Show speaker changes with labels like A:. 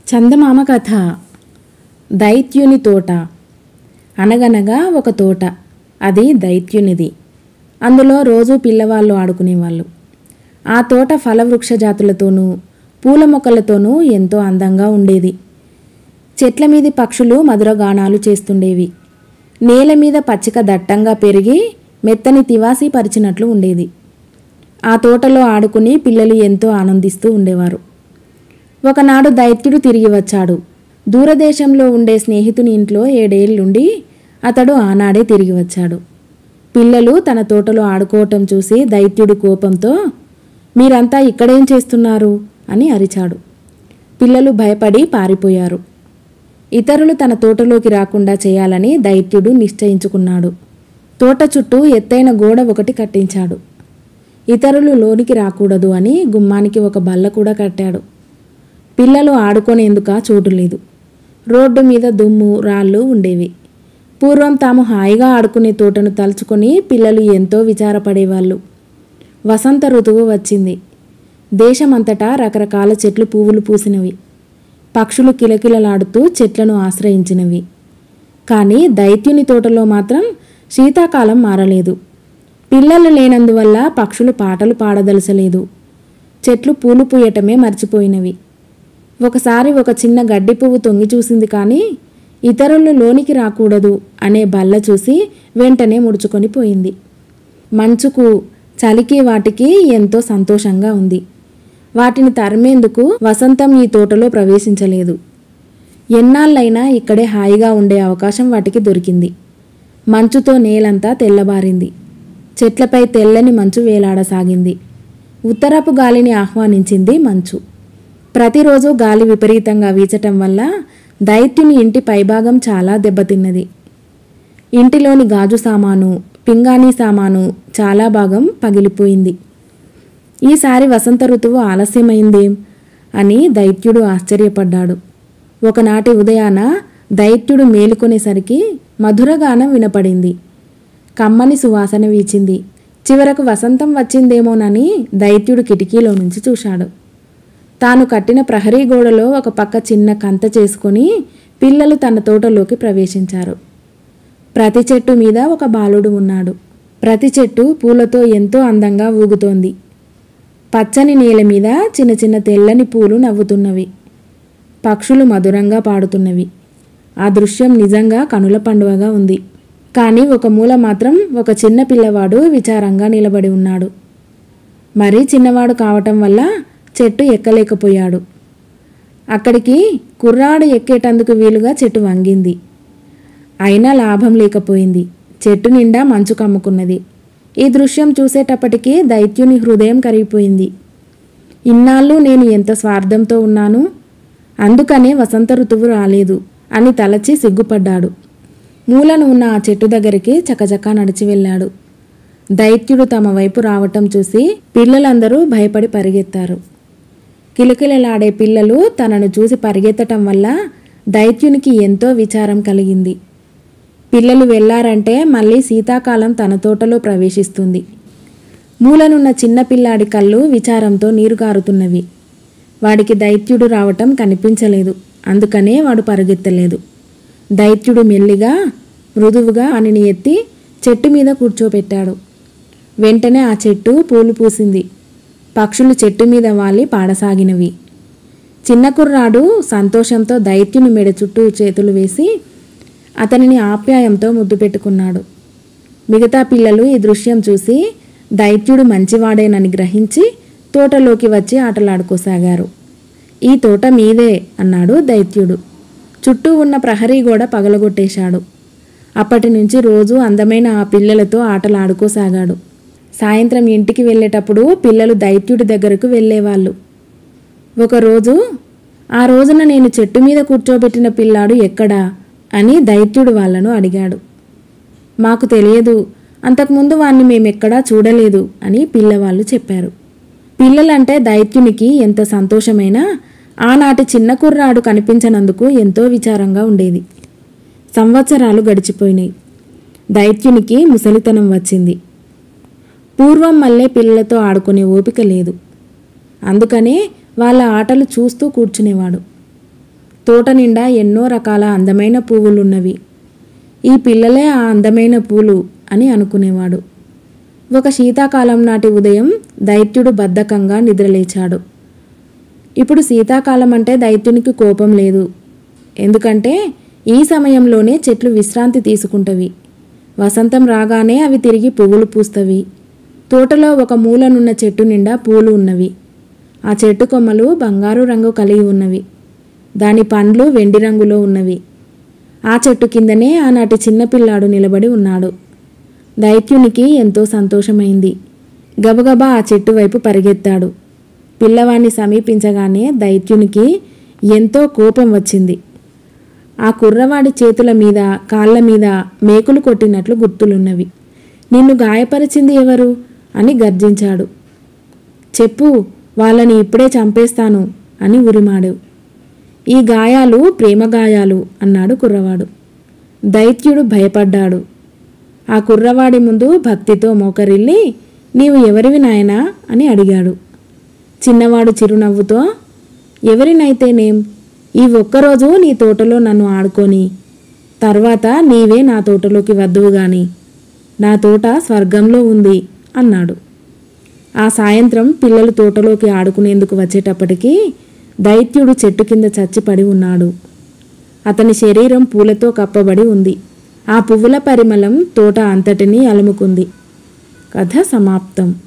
A: చందమామ కథ దైత్యుని తోట అనగనగా ఒక తోట అది దైత్యునిది అందులో రోజు పిల్లవాళ్ళు ఆడుకునేవాళ్ళు ఆ తోట ఫలవృక్ష జాతులతోనూ పూల మొక్కలతోనూ ఎంతో అందంగా ఉండేది చెట్ల మీది పక్షులు మధుర గానాలు చేస్తుండేవి నేల మీద పచ్చిక దట్టంగా పెరిగి మెత్తని తివాసి పరిచినట్లు ఉండేది ఆ తోటలో ఆడుకుని పిల్లలు ఎంతో ఆనందిస్తూ ఉండేవారు ఒకనాడు దైత్యుడు తిరిగి వచ్చాడు దూరదేశంలో ఉండే స్నేహితుని ఇంట్లో ఏడేళ్లుండి అతడు ఆనాడే తిరిగి వచ్చాడు పిల్లలు తన తోటలో ఆడుకోవటం చూసి దైత్యుడు కోపంతో మీరంతా ఇక్కడేం చేస్తున్నారు అని అరిచాడు పిల్లలు భయపడి పారిపోయారు ఇతరులు తన తోటలోకి రాకుండా చేయాలని దైత్యుడు నిశ్చయించుకున్నాడు తోట చుట్టూ ఎత్తైన గోడ ఒకటి కట్టించాడు ఇతరులు లోనికి రాకూడదు అని గుమ్మానికి ఒక బల్ల కూడా కట్టాడు పిల్లలు ఆడుకునేందుక చోటు లేదు రోడ్డు మీద దుమ్ము రాళ్ళు ఉండేవి పూర్వం తాము హాయిగా ఆడుకునే తోటను తలుచుకొని పిల్లలు ఎంతో విచారపడేవాళ్ళు వసంత ఋతువు వచ్చింది దేశమంతటా రకరకాల చెట్లు పువ్వులు పూసినవి పక్షులు కిలకిలలాడుతూ చెట్లను ఆశ్రయించినవి కానీ దైత్యుని తోటలో మాత్రం శీతాకాలం మారలేదు పిల్లలు లేనందువల్ల పక్షులు పాటలు పాడదలసలేదు చెట్లు పూలు పూయటమే మర్చిపోయినవి ఒకసారి ఒక చిన్న గడ్డి పువ్వు తొంగి చూసింది కానీ ఇతరులు లోనికి రాకూడదు అనే బల్ల చూసి వెంటనే ముడుచుకొని పోయింది మంచుకు చలికి వాటికి ఎంతో సంతోషంగా ఉంది వాటిని తరిమేందుకు వసంతం ఈ తోటలో ప్రవేశించలేదు ఎన్నాళ్ళైనా ఇక్కడే హాయిగా ఉండే అవకాశం వాటికి దొరికింది మంచుతో నేలంతా తెల్లబారింది చెట్లపై తెల్లని మంచు వేలాడసాగింది ఉత్తరపు గాలిని ఆహ్వానించింది మంచు ప్రతిరోజు గాలి విపరీతంగా వీచటం వల్ల దైత్యుని ఇంటి పైభాగం చాలా దెబ్బతిన్నది ఇంటిలోని గాజు సామాను పింగాణీ సామాను చాలా భాగం పగిలిపోయింది ఈసారి వసంత ఋతువు ఆలస్యమైందేం అని దైత్యుడు ఆశ్చర్యపడ్డాడు ఒకనాటి ఉదయాన దైత్యుడు మేలుకొనేసరికి మధురగానం వినపడింది కమ్మని సువాసన వీచింది చివరకు వసంతం వచ్చిందేమోనని దైత్యుడు కిటికీలో నుంచి చూశాడు తాను కట్టిన ప్రహరీ గోడలో ఒక పక్క చిన్న కంత చేసుకుని పిల్లలు తన తోటలోకి ప్రవేశించారు ప్రతి చెట్టు మీద ఒక బాలుడు ఉన్నాడు ప్రతి చెట్టు పూలతో ఎంతో అందంగా ఊగుతోంది పచ్చని నేల మీద చిన్న చిన్న తెల్లని పూలు నవ్వుతున్నవి పక్షులు మధురంగా పాడుతున్నవి ఆ దృశ్యం నిజంగా కనుల పండువగా ఉంది కానీ ఒక మూల మాత్రం ఒక చిన్న పిల్లవాడు విచారంగా నిలబడి ఉన్నాడు మరీ చిన్నవాడు కావటం వల్ల చెట్టు ఎక్కలేకపోయాడు అక్కడికి కుర్రాడు ఎక్కేటందుకు వీలుగా చెట్టు వంగింది అయినా లాభం లేకపోయింది చెట్టు నిండా మంచు కమ్ముకున్నది ఈ దృశ్యం చూసేటప్పటికీ దైత్యుని హృదయం కరిగిపోయింది ఇన్నాళ్ళు నేను ఎంత స్వార్థంతో ఉన్నాను అందుకనే వసంత ఋతువు రాలేదు అని తలచి సిగ్గుపడ్డాడు మూలను ఉన్న ఆ చెట్టు దగ్గరికి చకచకా నడిచి వెళ్ళాడు దైత్యుడు తమ వైపు రావటం చూసి పిల్లలందరూ భయపడి పరిగెత్తారు కిలకిలలాడే పిల్లలు తనను చూసి పరిగెత్తటం వల్ల దైత్యునికి ఎంతో విచారం కలిగింది పిల్లలు వెళ్ళారంటే మళ్ళీ శీతాకాలం తన తోటలో ప్రవేశిస్తుంది మూలనున్న చిన్న పిల్లాడి కళ్ళు విచారంతో నీరు కారుతున్నవి వాడికి దైత్యుడు రావటం కనిపించలేదు అందుకనే వాడు పరుగెత్తలేదు దైత్యుడు మెల్లిగా మృదువుగా అనిని ఎత్తి చెట్టు మీద కూర్చోపెట్టాడు వెంటనే ఆ చెట్టు పూలు పూసింది పక్షులు చెట్టు మీద వాలి పాడసాగినవి చిన్న కుర్రాడు సంతోషంతో దైత్యుని మెడ చుట్టూ చేతులు వేసి అతనిని ఆప్యాయంతో ముద్దు పెట్టుకున్నాడు మిగతా పిల్లలు ఈ దృశ్యం చూసి దైత్యుడు మంచివాడేనని గ్రహించి తోటలోకి వచ్చి ఆటలాడుకోసాగారు ఈ తోట మీదే అన్నాడు దైత్యుడు చుట్టూ ఉన్న ప్రహరీ గోడ పగలగొట్టేశాడు అప్పటి నుంచి రోజు అందమైన ఆ పిల్లలతో ఆటలాడుకోసాగాడు సాయంత్రం ఇంటికి వెళ్ళేటప్పుడు పిల్లలు దైత్యుడి దగ్గరకు వెళ్ళేవాళ్ళు ఒకరోజు ఆ రోజున నేను చెట్టు మీద కూర్చోబెట్టిన పిల్లాడు ఎక్కడా అని దైత్యుడు వాళ్ళను అడిగాడు మాకు తెలియదు అంతకుముందు వాణ్ణి మేమెక్కడా చూడలేదు అని పిల్లవాళ్ళు చెప్పారు పిల్లలంటే దైత్యునికి ఎంత సంతోషమైనా ఆనాటి చిన్న కుర్రాడు కనిపించనందుకు ఎంతో విచారంగా ఉండేది సంవత్సరాలు గడిచిపోయినాయి దైత్యునికి ముసలితనం వచ్చింది పూర్వం మళ్ళీ పిల్లలతో ఆడుకునే ఓపిక లేదు అందుకనే వాళ్ళ ఆటలు చూస్తూ కూర్చునేవాడు తోట నిండా ఎన్నో రకాల అందమైన పువ్వులున్నవి ఈ పిల్లలే ఆ అందమైన పూలు అని అనుకునేవాడు ఒక శీతాకాలం నాటి ఉదయం దైత్యుడు బద్ధకంగా నిద్రలేచాడు ఇప్పుడు శీతాకాలం అంటే దైత్యునికి కోపం లేదు ఎందుకంటే ఈ సమయంలోనే చెట్లు విశ్రాంతి తీసుకుంటవి వసంతం రాగానే అవి తిరిగి పువ్వులు పూస్తవి తోటలో ఒక మూలనున్న చెట్టు నిండా పూలు ఉన్నవి ఆ చెట్టు కొమ్మలు బంగారు రంగు కలిగి ఉన్నవి దాని పండ్లు వెండి రంగులో ఉన్నవి ఆ చెట్టు కిందనే ఆనాటి చిన్నపిల్లాడు నిలబడి ఉన్నాడు దైత్యునికి ఎంతో సంతోషమైంది గబగబా ఆ చెట్టు వైపు పరిగెత్తాడు పిల్లవాణ్ణి సమీపించగానే దైత్యునికి ఎంతో కోపం వచ్చింది ఆ కుర్రవాడి చేతుల మీద కాళ్ళ మీద మేకులు కొట్టినట్లు గుర్తులున్నవి నిన్ను గాయపరిచింది ఎవరు అని గర్జించాడు చెప్పు వాళ్ళని ఇప్పుడే చంపేస్తాను అని ఉరిమాడు ఈ గాయాలు ప్రేమ గాయాలు అన్నాడు కుర్రవాడు దైత్యుడు భయపడ్డాడు ఆ కుర్రవాడి ముందు భక్తితో మోకరిల్లి నీవు ఎవరివి నాయనా అని అడిగాడు చిన్నవాడు చిరునవ్వుతో ఎవరినైతేనేం ఈ ఒక్కరోజు నీ తోటలో నన్ను ఆడుకొని తర్వాత నీవే నా తోటలోకి వద్దువు గాని నా తోట స్వర్గంలో ఉంది అన్నాడు ఆ సాయంత్రం పిల్లలు తోటలోకి ఆడుకునేందుకు వచ్చేటప్పటికి దైత్యుడు చెట్టు కింద చచ్చిపడి ఉన్నాడు అతని శరీరం పూలతో కప్పబడి ఉంది ఆ పువ్వుల పరిమళం తోట అంతటినీ అలుముకుంది కథ సమాప్తం